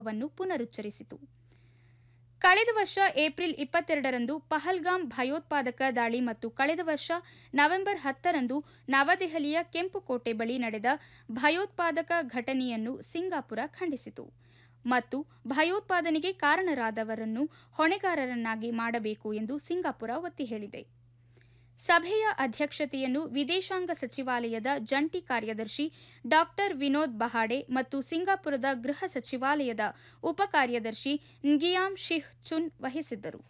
ವನ್ನು ಪುನರುಚ್ಚರಿಸಿತು ಕಳೆದ ವರ್ಷ ಏಪ್ರಿಲ್ ಇಪ್ಪತ್ತೆರಡರಂದು ಪಹಲ್ಗಾಮ್ ಭಯೋತ್ಪಾದಕ ದಾಳಿ ಮತ್ತು ಕಳೆದ ವರ್ಷ ನವೆಂಬರ್ ಹತ್ತರಂದು ನವದೆಹಲಿಯ ಕೆಂಪುಕೋಟೆ ಬಳಿ ನಡೆದ ಭಯೋತ್ಪಾದಕ ಘಟನೆಯನ್ನು ಸಿಂಗಾಪುರ ಖಂಡಿಸಿತು ಮತ್ತು ಭಯೋತ್ಪಾದನೆಗೆ ಕಾರಣರಾದವರನ್ನು ಹೊಣೆಗಾರರನ್ನಾಗಿ ಮಾಡಬೇಕು ಎಂದು ಸಿಂಗಾಪುರ ಒತ್ತಿ ಹೇಳಿದೆ ಸಭೆಯ ಅಧ್ಯಕ್ಷತೆಯನ್ನು ವಿದೇಶಾಂಗ ಸಚಿವಾಲಯದ ಜಂಟಿ ಕಾರ್ಯದರ್ಶಿ ಡಾ ವಿನೋದ್ ಬಹಾಡೆ ಮತ್ತು ಸಿಂಗಾಪುರದ ಗೃಹ ಸಚಿವಾಲಯದ ಉಪ ಕಾರ್ಯದರ್ಶಿ ನ್ಗಿಯಾಮ್ ಶಿಹ್ ಚುನ್ ವಹಿಸಿದ್ದರು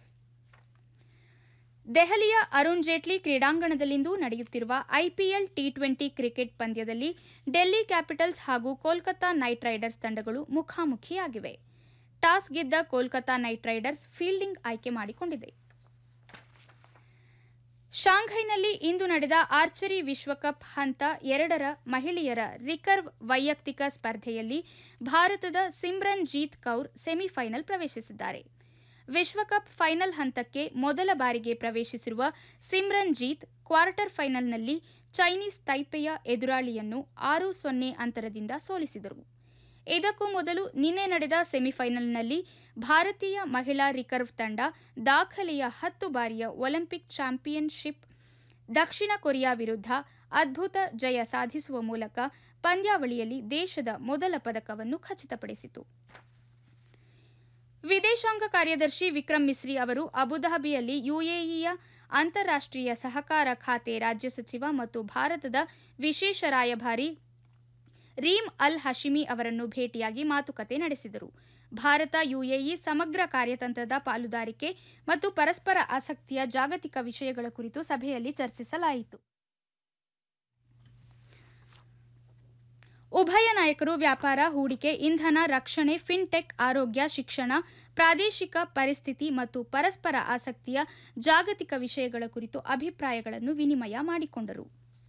ದೆಹಲಿಯ ಅರುಣ್ ಜೇಟ್ಲಿ ಕ್ರೀಡಾಂಗಣದಲ್ಲಿಂದು ನಡೆಯುತ್ತಿರುವ ಐಪಿಎಲ್ ಟಿ ಟ್ವೆಂಟಿ ಕ್ರಿಕೆಟ್ ಪಂದ್ಯದಲ್ಲಿ ಡೆಲ್ಲಿ ಕ್ಯಾಪಿಟಲ್ಸ್ ಹಾಗೂ ಕೋಲ್ಕತಾ ನೈಟ್ ರೈಡರ್ಸ್ ತಂಡಗಳು ಮುಖಾಮುಖಿಯಾಗಿವೆ ಟಾಸ್ ಗೆದ್ದ ಕೋಲ್ಕತಾ ನೈಟ್ ರೈಡರ್ಸ್ ಫೀಲ್ಡಿಂಗ್ ಆಯ್ಕೆ ಮಾಡಿಕೊಂಡಿದೆ ಶಾಂಘೈನಲ್ಲಿ ಇಂದು ನಡೆದ ಆರ್ಚರಿ ವಿಶ್ವಕಪ್ ಹಂತ ಎರಡರ ಮಹಿಳೆಯರ ರಿಕರ್ವ್ ವೈಯಕ್ತಿಕ ಸ್ಪರ್ಧೆಯಲ್ಲಿ ಭಾರತದ ಸಿಮ್ರನ್ ಜೀತ್ ಕೌರ್ ಸೆಮಿಫೈನಲ್ ಪ್ರವೇಶಿಸಿದ್ದಾರೆ ವಿಶ್ವಕಪ್ ಫೈನಲ್ ಹಂತಕ್ಕೆ ಮೊದಲ ಬಾರಿಗೆ ಪ್ರವೇಶಿಸಿರುವ ಸಿಮ್ರನ್ ಜೀತ್ ಕ್ವಾರ್ಟರ್ ಫೈನಲ್ನಲ್ಲಿ ಚೈನೀಸ್ ತೈಪೆಯ ಎದುರಾಳಿಯನ್ನು ಆರು ಸೊನ್ನೆ ಅಂತರದಿಂದ ಸೋಲಿಸಿದರು ಇದಕ್ಕೂ ಮೊದಲು ನಿನ್ನೆ ನಡೆದ ಸೆಮಿಫೈನಲ್ನಲ್ಲಿ ಭಾರತೀಯ ಮಹಿಳಾ ರಿಕರ್ವ್ ತಂಡ ದಾಖಲೆಯ ಹತ್ತು ಬಾರಿಯ ಒಲಿಂಪಿಕ್ ಚಾಂಪಿಯನ್ಶಿಪ್ ದಕ್ಷಿಣ ಕೊರಿಯಾ ವಿರುದ್ಧ ಅದ್ಭುತ ಜಯ ಸಾಧಿಸುವ ಮೂಲಕ ಪಂದ್ಯಾವಳಿಯಲ್ಲಿ ದೇಶದ ಮೊದಲ ಪದಕವನ್ನು ಖಚಿತಪಡಿಸಿತು ವಿದೇಶಾಂಗ ಕಾರ್ಯದರ್ಶಿ ವಿಕ್ರಮ್ ಮಿಸ್ರಿ ಅವರು ಅಬುಧಾಬಿಯಲ್ಲಿ ಯುಎಇಯ ಅಂತಾರಾಷ್ಟ್ರೀಯ ಸಹಕಾರ ಖಾತೆ ರಾಜ್ಯ ಸಚಿವ ಮತ್ತು ಭಾರತದ ವಿಶೇಷ ರಾಯಭಾರಿ ರೀಮ್ ಅಲ್ ಹಶಿಮಿ ಅವರನ್ನು ಭೇಟಿಯಾಗಿ ಮಾತುಕತೆ ನಡೆಸಿದರು ಭಾರತ ಯುಎಇ ಸಮಗ್ರ ಕಾರ್ಯತಂತ್ರದ ಪಾಲುದಾರಿಕೆ ಮತ್ತು ಪರಸ್ಪರ ಆಸಕ್ತಿಯ ಜಾಗತಿಕ ವಿಷಯಗಳ ಕುರಿತು ಸಭೆಯಲ್ಲಿ ಚರ್ಚಿಸಲಾಯಿತು ಉಭಯ ನಾಯಕರು ವ್ಯಾಪಾರ ಹೂಡಿಕೆ ಇಂಧನ ರಕ್ಷಣೆ ಫಿನ್ಟೆಕ್ ಆರೋಗ್ಯ ಶಿಕ್ಷಣ ಪ್ರಾದೇಶಿಕ ಪರಿಸ್ಥಿತಿ ಮತ್ತು ಪರಸ್ಪರ ಆಸಕ್ತಿಯ ಜಾಗತಿಕ ವಿಷಯಗಳ ಕುರಿತು ಅಭಿಪ್ರಾಯಗಳನ್ನು ವಿನಿಮಯ ಮಾಡಿಕೊಂಡರು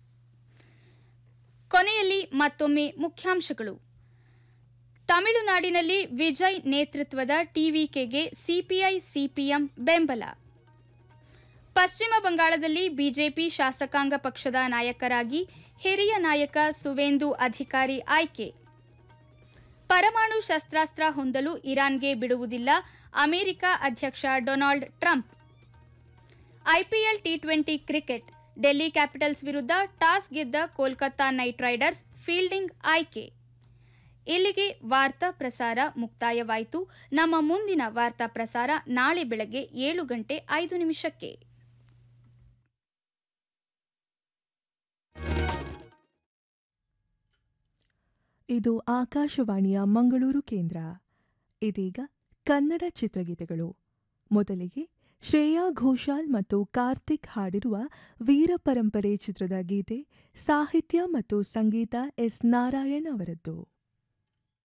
ಕೊನೆಯಲ್ಲಿ ಮತ್ತೊಮ್ಮೆ ಮುಖ್ಯಾಂಶಗಳು ತಮಿಳುನಾಡಿನಲ್ಲಿ ವಿಜಯ್ ನೇತೃತ್ವದ ಟಿವಿಕೆಗೆ ಸಿಪಿಐ ಸಿಪಿಎಂ ಬೆಂಬಲ ಪಶ್ಚಿಮ ಬಂಗಾಳದಲ್ಲಿ ಬಿಜೆಪಿ ಶಾಸಕಾಂಗ ಪಕ್ಷದ ನಾಯಕರಾಗಿ ಹಿರಿಯ ನಾಯಕ ಸುವೇಂದು ಅಧಿಕಾರಿ ಆಯ್ಕೆ ಪರಮಾಣು ಶಸ್ತ್ರಾಸ್ತ್ರ ಹೊಂದಲು ಇರಾನ್ಗೆ ಬಿಡುವುದಿಲ್ಲ ಅಮೆರಿಕ ಅಧ್ಯಕ್ಷ Donald Trump IPL T twenty cricket Delhi Capitals ವಿರುದ್ಧ ಟಾಸ್ ಗೆದ್ದ ಕೋಲ್ಕತಾ ನೈಟ್ ರೈಡರ್ಸ್ ಫೀಲ್ಡಿಂಗ್ ಆಯ್ಕೆ ಇಲ್ಲಿಗೆ ವಾರ್ತಾ ಪ್ರಸಾರ ಮುಕ್ತಾಯವಾಯಿತು ನಮ್ಮ ಮುಂದಿನ ವಾರ್ತಾ ಪ್ರಸಾರ ನಾಳೆ ಬೆಳಗ್ಗೆ ಏಳು ಗಂಟೆ ಐದು ನಿಮಿಷಕ್ಕೆ ಇದು ಆಕಾಶವಾಣಿಯ ಮಂಗಳೂರು ಕೇಂದ್ರ ಇದೀಗ ಕನ್ನಡ ಚಿತ್ರಗೀತೆಗಳು ಮೊದಲಿಗೆ ಶ್ರೇಯಾ ಘೋಷಾಲ್ ಮತ್ತು ಕಾರ್ತಿಕ್ ಹಾಡಿರುವ ವೀರ ಪರಂಪರೆ ಚಿತ್ರದ ಗೀತೆ ಸಾಹಿತ್ಯ ಮತ್ತು ಸಂಗೀತ ಎಸ್ ನಾರಾಯಣ್ ಅವರದ್ದು